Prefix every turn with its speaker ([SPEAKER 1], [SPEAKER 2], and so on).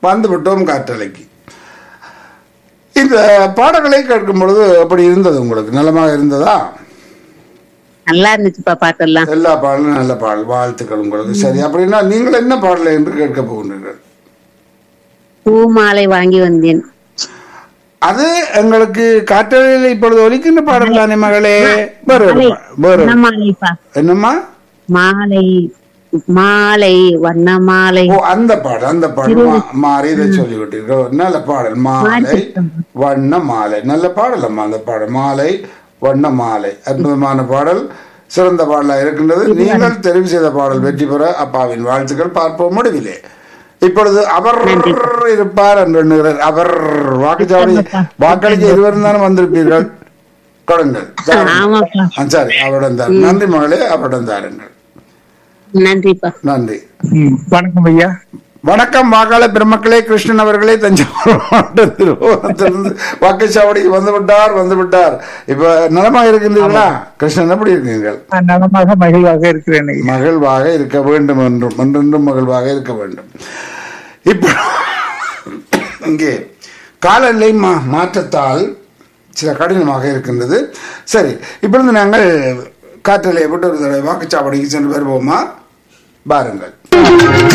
[SPEAKER 1] வந்து விட்டோம் காற்றலைக்கு இந்த பாடல்களை கேட்கும் பொழுது அப்படி இருந்தது உங்களுக்கு நலமாக இருந்ததா
[SPEAKER 2] நல்லா இருந்துச்சுப்பா பாட்டெல்லாம்
[SPEAKER 1] எல்லா பாடலும் நல்ல பாடல் வாழ்த்துக்கள் உங்களுக்கு சரி அப்படின்னா நீங்கள் என்ன பாடலை என்று கேட்க போகின்றீர்கள்
[SPEAKER 2] பூ மாலை வாங்கி வந்தேன்
[SPEAKER 1] அது எங்களுக்கு காற்றலையில் இப்பொழுது ஒலிக்கின்ற பாடல் தானே மகளே வேறு ஒரு பா- வேறு ஒரு-
[SPEAKER 2] வண்ண மாலைப்பா
[SPEAKER 1] என்னம்மா
[SPEAKER 2] மாலை மாலை வண்ண மாலை
[SPEAKER 1] ஓ அந்த பாடல் அந்த பாடல் மா- மாறி இதை சொல்லிவிட்டீர்கள் நல்ல பாடல் மாலை வண்ண மாலை நல்ல பாடல் அம்மா அந்த பாடல் மாலை வண்ண மாலை அற்புதமான பாடல் சிறந்த பாடலா இருக்கின்றது நீங்கள் தெரிவு செய்த பாடல் வெற்றி பெற அப்பாவின் வாழ்த்துக்கள் பார்ப்போம் முடிவிலே இப்பொழுது அவர் இருப்பார் என்று எண்ணுகிறார் அவர் வாக்குச்சாவடி வாக்களிக்க இருவரும் தானே வந்திருப்பீர்கள் கொடுங்கள் தாருங்கள்.
[SPEAKER 2] ஆமாப்பா
[SPEAKER 1] ஆ, சரி அவரிடம் தான் நன்றி மகளே அவரிடம் தாருங்கள்
[SPEAKER 2] நன்றிப்பா
[SPEAKER 1] நன்றி
[SPEAKER 3] ம், வணக்கம் ஐயா
[SPEAKER 1] வணக்கம் வாக்காள பெருமக்களே கிருஷ்ணன் அவர்களே தஞ்சாவூர் மாவட்டம் திருவோணத்திலிருந்து வாக்குச்சாவடிக்கு வந்து விட்டார் வந்து விட்டார் இப்ப நலமாக இருக்கின்றீர்களா கிருஷ்ணன் எப்படி இருக்கீர்கள்
[SPEAKER 3] நான் நலமாக மகிழ்வாக இருக்கிறேன் ஐயா
[SPEAKER 1] மகிழ்வாக இருக்க வேண்டும் என்றும் என்றென்றும் மகிழ்வாக இருக்க வேண்டும் இப்போ இங்கே காலநிலை மா மாற்றத்தால் சில கடினமாக இருக்கின்றது சரி இப்பொழுது நாங்கள் காற்றலை விட்டு ஒரு தடவை வாக்குச்சாவடிக்கு சென்று வருவோமா பாருங்கள்